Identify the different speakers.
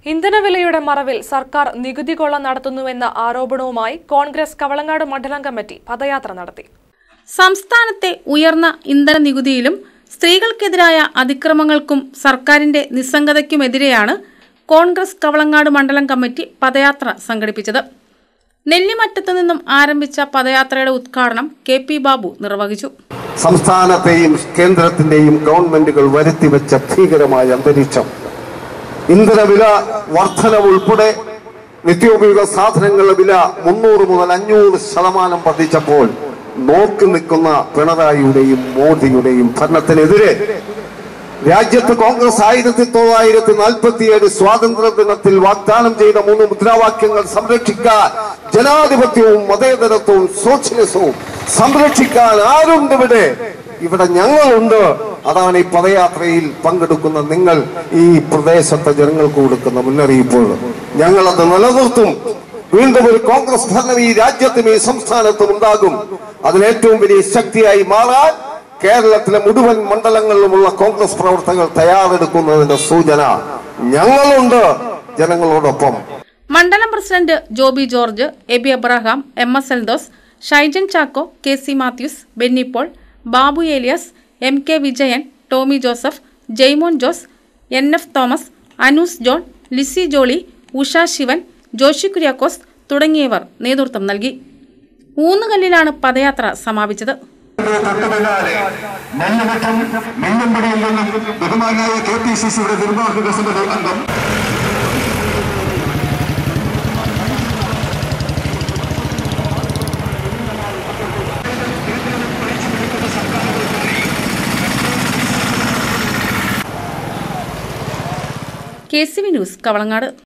Speaker 1: ഇന്ധനവിലയുടെ മറവിൽ സർക്കാർ നികുതി കൊള്ള നടത്തുന്നുവെന്ന ആരോപണവുമായി കോൺഗ്രസ് കവളങ്ങാട് മണ്ഡലം കമ്മിറ്റി പദയാത്ര നടത്തി
Speaker 2: സംസ്ഥാനത്തെ ഉയർന്ന ഇന്ധന നികുതിയിലും സ്ത്രീകൾക്കെതിരായ അതിക്രമങ്ങൾക്കും സർക്കാരിന്റെ നിസ്സംഗതയ്ക്കുമെതിരെയാണ് കോൺഗ്രസ് കവളങ്ങാട് മണ്ഡലം കമ്മിറ്റി പദയാത്ര സംഘടിപ്പിച്ചത് നെല്ലിമറ്റത്തു നിന്നും ആരംഭിച്ച പദയാത്രയുടെ ഉദ്ഘാടനം കെ പി ബാബു നിർവഹിച്ചു
Speaker 3: സംസ്ഥാനത്തെയും കേന്ദ്രത്തിന്റെയും ഗവൺമെന്റുകൾ വരുത്തിവെച്ച ഭീകരമായ അന്തരീക്ഷം ഇന്ധനവില വർധനവ് ഉൾപ്പെടെ നിത്യോപയോഗ സാധനങ്ങളുടെ വില മുന്നൂറ് മുതൽ അഞ്ഞൂറ് ശതമാനം വർദ്ധിച്ചപ്പോൾ നോക്കി നിൽക്കുന്ന പിണറായിയുടെയും മോദിയുടെയും ഭരണത്തിനെതിരെ രാജ്യത്ത് കോൺഗ്രസ് ആയിരത്തി തൊള്ളായിരത്തി നാൽപ്പത്തിയേഴ് സ്വാതന്ത്ര്യ ദിനത്തിൽ വാഗ്ദാനം ചെയ്ത മൂന്ന് മുദ്രാവാക്യങ്ങൾ സംരക്ഷിക്കാൻ ജനാധിപത്യവും മതേതരത്വവും സോഷ്യലിസവും സംരക്ഷിക്കാൻ ആരുണ്ട് ഇവിടെ ഇവിടെ ഞങ്ങളുണ്ട് അതാണ് ഈ പദയാത്രയിൽ പങ്കെടുക്കുന്ന നിങ്ങൾ ഈ പ്രദേശത്തെ ജനങ്ങൾക്ക് കൊടുക്കുന്ന മുന്നറിയിപ്പുകൾ ഞങ്ങളത് നിലനിർത്തും വീണ്ടും ഒരു കോൺഗ്രസ് ഭരണം ഈ രാജ്യത്തും ഈ സംസ്ഥാനത്തും ഉണ്ടാകും അതിലേറ്റവും വലിയ ശക്തിയായി മാറാൻ കേരളത്തിലെ മുഴുവൻ മണ്ഡലങ്ങളിലുമുള്ള കോൺഗ്രസ് പ്രവർത്തകർ തയ്യാറെടുക്കുന്നതിന്റെ സൂചന ഞങ്ങളുണ്ട് ജനങ്ങളോടൊപ്പം
Speaker 2: മണ്ഡലം president Joby George Abey Abraham M S Eldhose Shaijan Chacko K C Mathews Benny Paul Babu Elias M K Vijayan Tomy Joseph Jaimon Jose N F Thomas Anoos John Lissy Jolly Usha Sivan Joshy Kuriakose തുടങ്ങിയവർ നേതൃത്വം നൽകി ഊന്നുകല്ലിലാണ് പദയാത്ര സമാപിച്ചത്
Speaker 4: തൊട്ടുപിന്നാലെ നെല്ലുമറ്റം മിന്നമ്പടിയിൽ നിന്നും ബഹുമാനായ കെ പി സി സിയുടെ നിർവാഹക സമിതി അംഗം
Speaker 2: K C V news Kavalangad